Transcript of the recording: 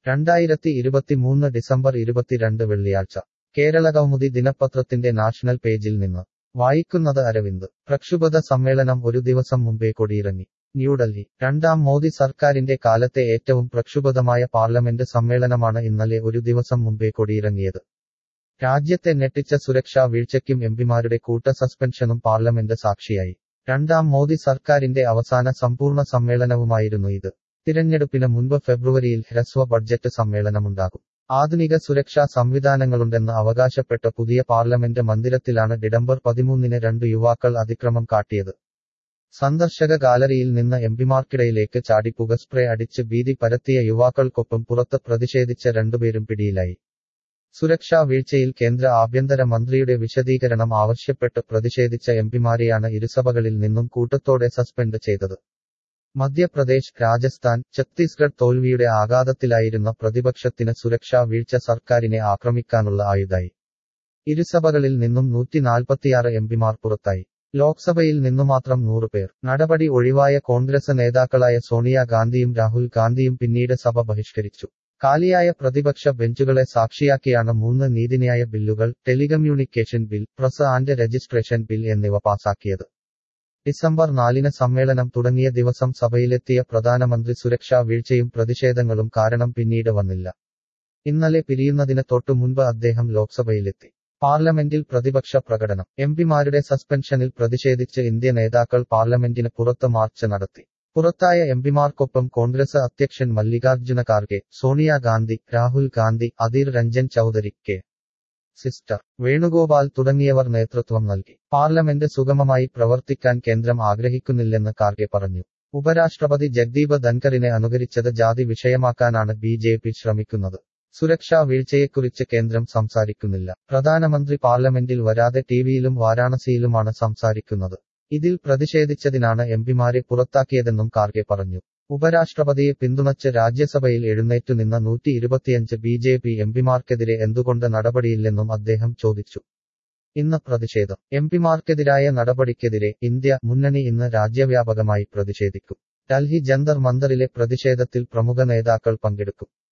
രണ്ടായിരത്തി ഇരുപത്തിമൂന്ന് ഡിസംബർ ഇരുപത്തിരണ്ട് വെള്ളിയാഴ്ച കേരളകൗമുദി ദിനപത്രത്തിന്റെ നാഷണൽ പേജിൽ നിന്ന് വായിക്കുന്നത് അരവിന്ദ് പ്രക്ഷുബ്ധ സമ്മേളനം ഒരു ദിവസം മുമ്പേ കൊടിയിറങ്ങി ന്യൂഡൽഹി രണ്ടാം മോദി സർക്കാരിന്റെ കാലത്തെ ഏറ്റവും പ്രക്ഷുബ്ധമായ പാർലമെന്റ് സമ്മേളനമാണ് ഇന്നലെ ഒരു ദിവസം മുമ്പേ കൊടിയിറങ്ങിയത് രാജ്യത്തെ ഞെട്ടിച്ച സുരക്ഷാ വീഴ്ചയ്ക്കും എംപിമാരുടെ കൂട്ട സസ്പെൻഷനും പാർലമെന്റ് സാക്ഷിയായി രണ്ടാം മോദി സർക്കാരിന്റെ അവസാന സമ്പൂർണ്ണ സമ്മേളനവുമായിരുന്നു ഇത് തിരഞ്ഞെടുപ്പിന് മുൻപ് ഫെബ്രുവരിയിൽ ഹ്രസ്വ ബഡ്ജറ്റ് സമ്മേളനമുണ്ടാകും ആധുനിക സുരക്ഷാ സംവിധാനങ്ങളുണ്ടെന്ന് അവകാശപ്പെട്ട പുതിയ പാർലമെന്റ് മന്ദിരത്തിലാണ് ഡിഡംബർ പതിമൂന്നിന് രണ്ട് യുവാക്കൾ അതിക്രമം കാട്ടിയത് സന്ദർശക ഗാലറിയിൽ നിന്ന് എംപിമാർക്കിടയിലേക്ക് ചാടി പുക സ്പ്രേ അടിച്ച് ഭീതി പരത്തിയ യുവാക്കൾക്കൊപ്പം പുറത്ത് പ്രതിഷേധിച്ച രണ്ടുപേരും പിടിയിലായി സുരക്ഷാ വീഴ്ചയിൽ കേന്ദ്ര ആഭ്യന്തര മന്ത്രിയുടെ വിശദീകരണം ആവശ്യപ്പെട്ട് പ്രതിഷേധിച്ച എംപിമാരെയാണ് ഇരുസഭകളിൽ നിന്നും കൂട്ടത്തോടെ സസ്പെൻഡ് ചെയ്തത് മധ്യപ്രദേശ് രാജസ്ഥാൻ ഛത്തീസ്ഗഡ് തോൽവിയുടെ ആഘാതത്തിലായിരുന്ന പ്രതിപക്ഷത്തിന് സുരക്ഷാ വീഴ്ച സർക്കാരിനെ ആക്രമിക്കാനുള്ള ആയുധായി ഇരുസഭകളിൽ നിന്നും നൂറ്റി നാൽപ്പത്തിയാറ് എംപിമാർ പുറത്തായി ലോക്സഭയിൽ നിന്നുമാത്രം നൂറുപേർ നടപടി ഒഴിവായ കോൺഗ്രസ് നേതാക്കളായ സോണിയ ഗാന്ധിയും രാഹുൽ ഗാന്ധിയും പിന്നീട് സഭ ബഹിഷ്കരിച്ചു കാലിയായ പ്രതിപക്ഷ ബെഞ്ചുകളെ സാക്ഷിയാക്കിയാണ് മൂന്ന് നീതിന്യായ ബില്ലുകൾ telecommunication bill press and registration bill എന്നിവ പാസാക്കിയത് ഡിസംബർ നാലിന് സമ്മേളനം തുടങ്ങിയ ദിവസം സഭയിലെത്തിയ പ്രധാനമന്ത്രി സുരക്ഷാ വീഴ്ചയും പ്രതിഷേധങ്ങളും കാരണം പിന്നീട് വന്നില്ല ഇന്നലെ പിരിയുന്നതിന് തൊട്ടു മുൻപ് അദ്ദേഹം ലോക്സഭയിലെത്തി പാർലമെന്റിൽ പ്രതിപക്ഷ പ്രകടനം എംപിമാരുടെ സസ്പെൻഷനിൽ പ്രതിഷേധിച്ച് ഇന്ത്യ നേതാക്കൾ പാർലമെന്റിന് പുറത്ത് മാർച്ച് നടത്തി പുറത്തായ എംപിമാർക്കൊപ്പം കോൺഗ്രസ് അധ്യക്ഷൻ മല്ലികാർജുന ഖാർഗെ സോണിയ ഗാന്ധി രാഹുൽ ഗാന്ധി അധീർ രഞ്ജൻ ചൌധരി കെ സിസ്റ്റർ വേണുഗോപാൽ തുടങ്ങിയവർ നേതൃത്വം നൽകി പാർലമെന്റ് സുഗമമായി പ്രവർത്തിക്കാൻ കേന്ദ്രം ആഗ്രഹിക്കുന്നില്ലെന്ന് ഖാർഗെ പറഞ്ഞു ഉപരാഷ്ട്രപതി ജഗ്ദീപ് ധൻഖറിനെ അനുകരിച്ചത് ജാതി വിഷയമാക്കാനാണ് ബി ജെ പി ശ്രമിക്കുന്നത് സുരക്ഷാ വീഴ്ചയെക്കുറിച്ച് കേന്ദ്രം സംസാരിക്കുന്നില്ല പ്രധാനമന്ത്രി പാർലമെന്റിൽ വരാതെ ടിവിയിലും വാരാണസിയിലുമാണ് സംസാരിക്കുന്നത് ഇതിൽ പ്രതിഷേധിച്ചതിനാണ് എംപിമാരെ പുറത്താക്കിയതെന്നും ഖാർഗെ പറഞ്ഞു ഉപരാഷ്ട്രപതിയെ പിന്തുണച്ച് രാജ്യസഭയിൽ എഴുന്നേറ്റു നിന്ന നൂറ്റി ഇരുപത്തിയഞ്ച് ബി ജെ പി എംപിമാർക്കെതിരെ എന്തുകൊണ്ട് നടപടിയില്ലെന്നും അദ്ദേഹം ചോദിച്ചു ഇന്ന് പ്രതിഷേധം എംപിമാർക്കെതിരായ നടപടിക്കെതിരെ ഇന്ത്യ മുന്നണി ഇന്ന് രാജ്യവ്യാപകമായി പ്രതിഷേധിക്കും ഡൽഹി ജന്തർ മന്ദറിലെ പ്രതിഷേധത്തിൽ പ്രമുഖ നേതാക്കൾ പങ്കെടുക്കും